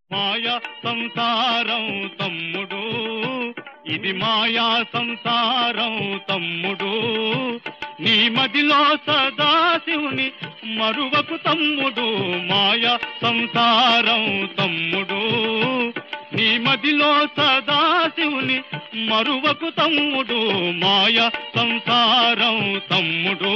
మాయా సంసారం తమ్ముడు ఇది మాయా సంసారం తమ్ముడు నీ మదిలో సదాశివుని మరువకు తమ్ముడు మాయా సంసారం తమ్ముడు నీ మదిలో సదాశివుని మరువకు తమ్ముడు మాయా సంసారం తమ్ముడు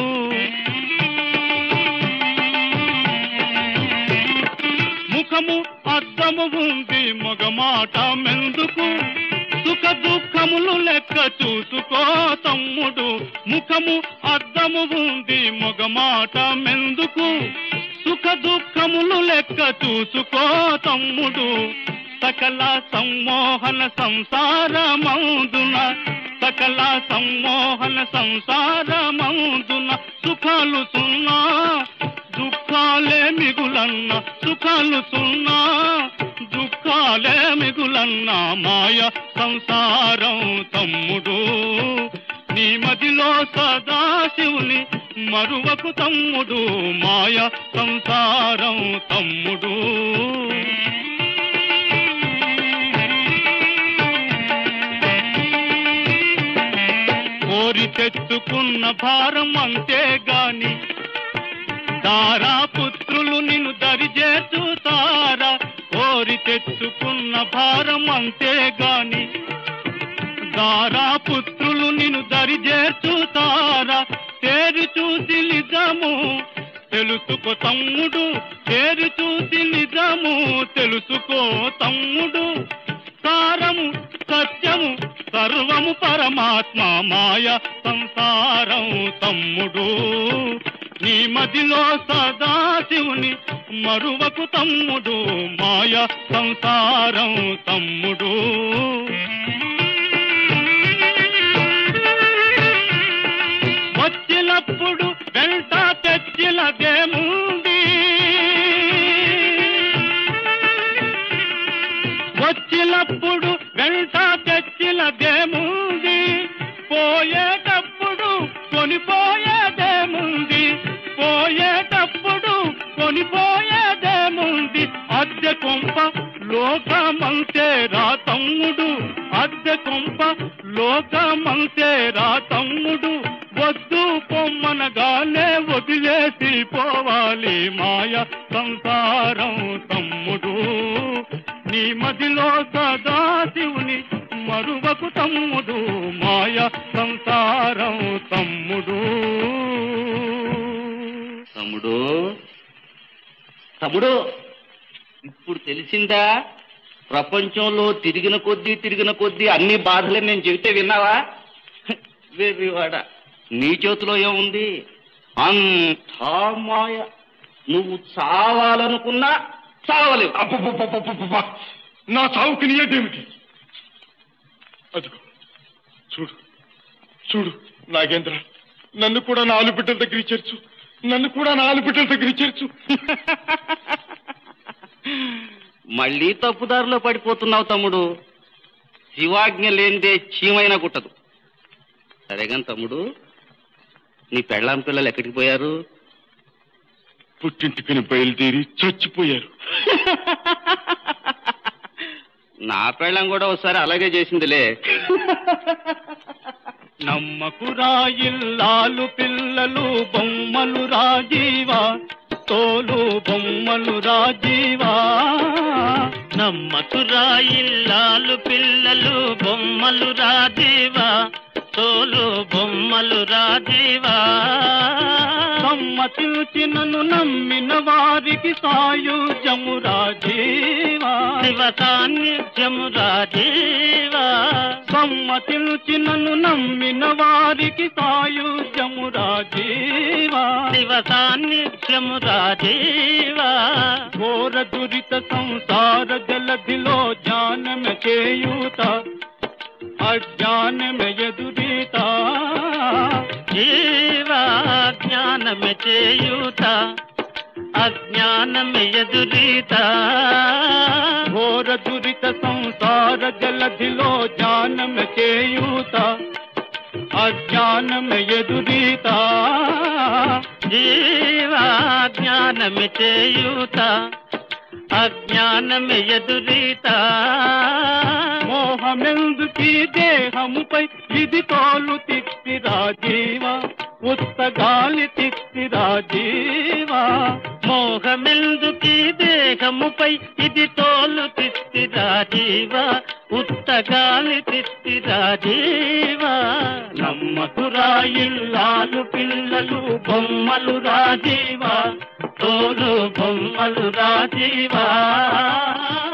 ముఖము అద్దము ఉంది మగమాట మెందుకు సుఖ దుఃఖములు లెక్క చూసుకో తమ్ముడు ముఖము అద్దము ఉంది మగమాట మెందుకు సుఖ దుఃఖములు లెక్క చూసుకో తమ్ముడు సకల సమ్మోహన సంసారమందున సకల సమ్మోహన సంసారమందున సుఖాలు సున్నా దుఃఖాలే మిగులన్న సుఖాలు సున్నా దుఃఖాలే మిగులన్న మాయ సంసారం తమ్ముడు నీ మదిలో సదాశివుని మరువకు తమ్ముడు మాయ సంసారం తమ్ముడు కోరి తెచ్చుకున్న భారం అంతే గాని దారా పుత్రులు నిన్ను దరిచేచుతారా కోరి తెచ్చుకున్న భారం అంతే గాని దారా పుత్రులు నిన్ను దరిచేచుతారా తేరి చూసి నిజము తెలుసుకో తమ్ముడు తేరి చూసి నిజము తెలుసుకో తమ్ముడు సారము సత్యము సర్వము పరమాత్మ మాయ సంసారం తమ్ముడు నీ మదిలో సదాశివుని మరువకు తమ్ముడు మాయ సంసారం తమ్ముడు వచ్చినప్పుడు వెంట తెచ్చినదేముంది వచ్చినప్పుడు వెంట తెచ్చినదేముంది పోయేటప్పుడు కొనిపోయేదేముంది పోయేటప్పుడు కొనిపోయేదేముంది అద్దె కొంప లోకమంతే రా తమ్ముడు అద్దె కొంప లోకమంతే రా తమ్ముడు వద్దు పొమ్మనగానే వదిలేసి పోవాలి మాయ సంసారం తమ్ముడు నీ మదిలో సదాశివుని మరువకు తమ్ముడు మాయ సంసారం తమ్ముడు తమ్ముడు తమ్ముడు ఇప్పుడు తెలిసిందా ప్రపంచంలో తిరిగిన కొద్దీ తిరిగిన కొద్దీ అన్ని బాధలే నేను చెబితే విన్నావా వేవివాడ నీ చేతిలో ఏముంది అంతా మాయ నువ్వు చావాలనుకున్నా చావలేవు అబ్బబ్బబ్బబ్బబ్బబ్బ! నా చావుకి నీయేమిటి అదిగో చూడు చూడు నాగేంద్ర నన్ను కూడా నాలుగు బిడ్డల దగ్గర చేర్చు నన్ను కూడా నాలుగు బిడ్డల దగ్గర చేర్చు మళ్ళీ తప్పుదారిలో పడిపోతున్నావు తమ్ముడు శివాజ్ఞ లేనిదే చీమైనా కుట్టదు సరేగాని తమ్ముడు నీ పెళ్ళాం పిల్లలు ఎక్కడికి పోయారు పుట్టింటికని బయలుదేరి చచ్చిపోయారు నా పెళ్ళం కూడా ఒకసారి అలాగే చేసిందిలే నమ్మకురా ఇల్లాలు పిల్లలు బొమ్మలు రాజీవా తోలు బొమ్మలు రాజీవా నమ్మకురా ఇల్లాలు పిల్లలు బొమ్మలు రాజీవా తోలు బొమ్మలు రాజీవా సమ్మతిల్చినను నమ్మిన వారికి సాయుజము రాజీవా శివ సాన్నిధ్యము రాజీవా సమ్మతిల్చినను నమ్మిన వారికి సాయుజము రాజీవా శివ సాన్నిధ్యము రాజీవా ఘోర దురిత సంసార జలధిలో జ్ఞానమ చేయూత అజ్ఞానమ ఎదురీత జీవా జ్ఞానమ చేయూత అజ్ఞానమ ఎదురీత ఘోర దురిత సంసార జలధిలో జ్ఞానమ చేయూత అజ్ఞానం ఎదురీత జీవా జ్ఞానమి చేయూత అజ్ఞానమే ఎదురీత మోహమెందుకీ దేహముపై ఇది తోలు తిక్తిరా జీవా ఉత్తగాలి తిక్తిరా జీవా మోహమెందుకీ దేహముపై ఇది తోలు తిస్తిరా జీవా ఉత్తగాలి తిస్తిరా జీవా నమ్మకురా ఇల్లాలు పిల్లలు బొమ్మలు రాజీవా తోలు బొమ్మలు రాజీవా